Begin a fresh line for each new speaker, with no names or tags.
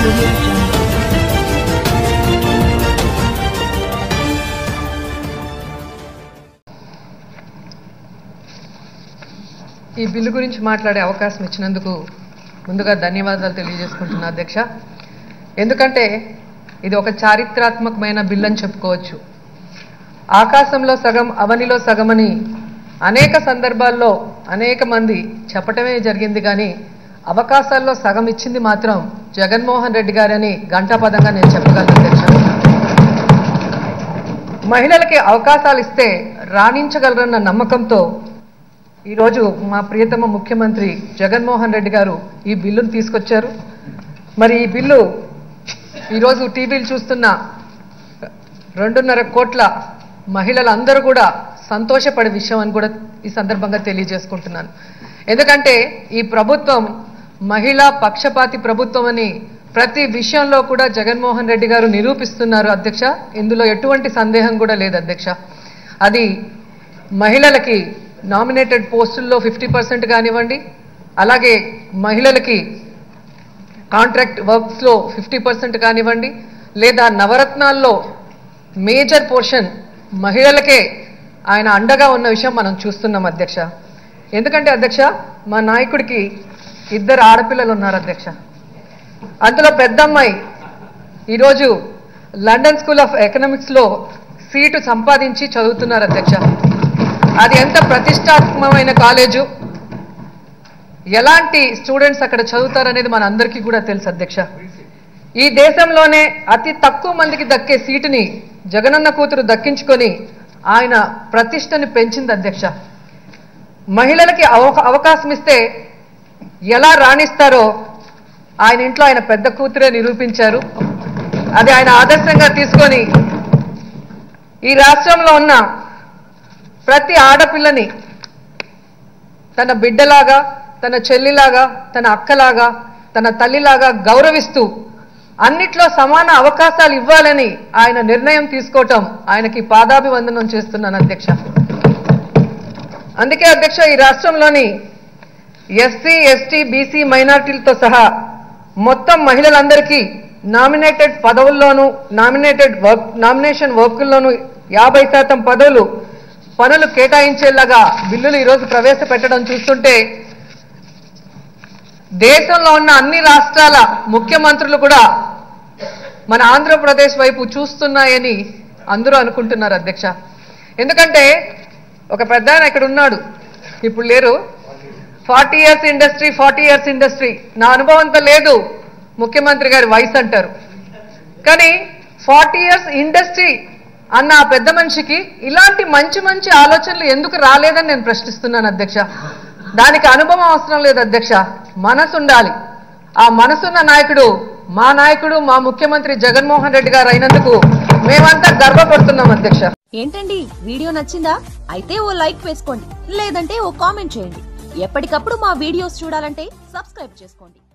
audio jungle.
ఈ bill గురించి మాట్లాడే అవకాశం ఇచ్చినందుకు ముందుగా ధన్యవాదాలు తెలియజేసుకుంటున్నా అధ్యక్ష ఎందుకంటే ఇది ఒక చారిత్రాత్మకమైన బిల్ అని చెప్పుకోవచ్చు ఆకాశంలో సగం అవనిలో సగమని అనేక సందర్భాల్లో అనేక మంది చెప్పటమే జరిగింది కానీ అవకాశాల్లో సగం ఇచ్చింది మాత్రం జగన్మోహన్ రెడ్డి గారని గంటాపదంగా నేను చెప్పగలను అధ్యక్ష మహిళలకి అవకాశాలు ఇస్తే రాణించగలరన్న నమ్మకంతో ఈరోజు మా ప్రియతమ ముఖ్యమంత్రి జగన్మోహన్ రెడ్డి గారు ఈ బిల్లును తీసుకొచ్చారు మరి ఈ బిల్లు ఈరోజు టీవీలు చూస్తున్న రెండున్నర కోట్ల మహిళలందరూ కూడా సంతోషపడే విషయం అని కూడా ఈ సందర్భంగా తెలియజేసుకుంటున్నాను ఎందుకంటే ఈ ప్రభుత్వం మహిళా పక్షపాతి ప్రభుత్వం అని ప్రతి విషయంలో కూడా జగన్మోహన్ రెడ్డి గారు నిరూపిస్తున్నారు అధ్యక్ష ఇందులో ఎటువంటి సందేహం కూడా లేదు అధ్యక్ష అది మహిళలకి నామినేటెడ్ పోస్టుల్లో ఫిఫ్టీ పర్సెంట్ కానివ్వండి అలాగే మహిళలకి కాంట్రాక్ట్ వర్క్స్లో ఫిఫ్టీ పర్సెంట్ కానివ్వండి లేదా నవరత్నాల్లో మేజర్ పోర్షన్ మహిళలకే ఆయన అండగా ఉన్న విషయం మనం చూస్తున్నాం అధ్యక్ష ఎందుకంటే అధ్యక్ష మా నాయకుడికి ఇద్దరు ఆడపిల్లలు ఉన్నారు అధ్యక్ష అందులో పెద్దమ్మాయి ఈరోజు లండన్ స్కూల్ ఆఫ్ ఎకనామిక్స్లో సీటు సంపాదించి చదువుతున్నారు అధ్యక్ష అది ఎంత ప్రతిష్టాత్మకమైన కాలేజు ఎలాంటి స్టూడెంట్స్ అక్కడ చదువుతారనేది మన అందరికీ కూడా తెలుసు అధ్యక్ష ఈ దేశంలోనే అతి తక్కువ మందికి దక్కే సీటుని జగనన్న కూతురు దక్కించుకొని ఆయన ప్రతిష్టని పెంచింది అధ్యక్ష మహిళలకి అవ- అవకాశం ఇస్తే ఎలా రాణిస్తారో ఆయన ఇంట్లో ఆయన పెద్ద కూతురే నిరూపించారు అది ఆయన ఆదర్శంగా తీసుకొని ఈ రాష్ట్రంలో ఉన్న ప్రతి ఆడపిల్లని తన బిడ్డలాగా తన చెల్లిలాగా తన అక్కలాగా తన తల్లిలాగా గౌరవిస్తూ అన్నిట్లో సమాన అవకాశాలు ఇవ్వాలని ఆయన నిర్ణయం తీసుకోవటం ఆయనకి పాదాభివందనం చేస్తున్నాను అధ్యక్ష అందుకే అధ్యక్ష ఈ రాష్ట్రంలోని ఎస్సీ ఎస్టీ బీసీ మైనార్టీలతో సహా మొత్తం మహిళలందరికీ నామినేటెడ్ పదవుల్లోనూ నామినేటెడ్ వర్క్ నామినేషన్ వర్కుల్లోనూ యాభై శాతం పదవులు పనులు కేటాయించేలాగా బిల్లులు ఈరోజు ప్రవేశపెట్టడం చూస్తుంటే దేశంలో ఉన్న అన్ని రాష్ట్రాల ముఖ్యమంత్రులు కూడా మన ఆంధ్రప్రదేశ్ వైపు చూస్తున్నాయని అందరూ అనుకుంటున్నారు అధ్యక్ష ఎందుకంటే ఒక పెద్ద ఆయన ఇక్కడ ఉన్నాడు ఇప్పుడు లేరు forty years industry forty years industry నా అనుభవంతో లేదు ముఖ్యమంత్రి గారి వయసు అంటారు కానీ ఫార్టీ ఇయర్స్ ఇండస్ట్రీ అన్న ఆ పెద్ద మనిషికి ఇలాంటి మంచి మంచి ఆలోచనలు ఎందుకు రాలేదని నేను ప్రశ్నిస్తున్నాను అధ్యక్ష దానికి అనుభవం అవసరం లేదు అధ్యక్ష మనసు ఉండాలి ఆ మనసున్న నాయకుడు మా నాయకుడు మా ముఖ్యమంత్రి జగన్మోహన్ రెడ్డి గారు అయినందుకు మేమంతా గర్వపడుతున్నాం అధ్యక్ష
ఏంటండి వీడియో నచ్చిందా అయితే ఓ లైక్ వేసుకోండి లేదంటే ఓ కామెంట్ చేయండి ఎప్పటికప్పుడు మా వీడియోస్ చూడాలంటే సబ్స్క్రైబ్ చేసుకోండి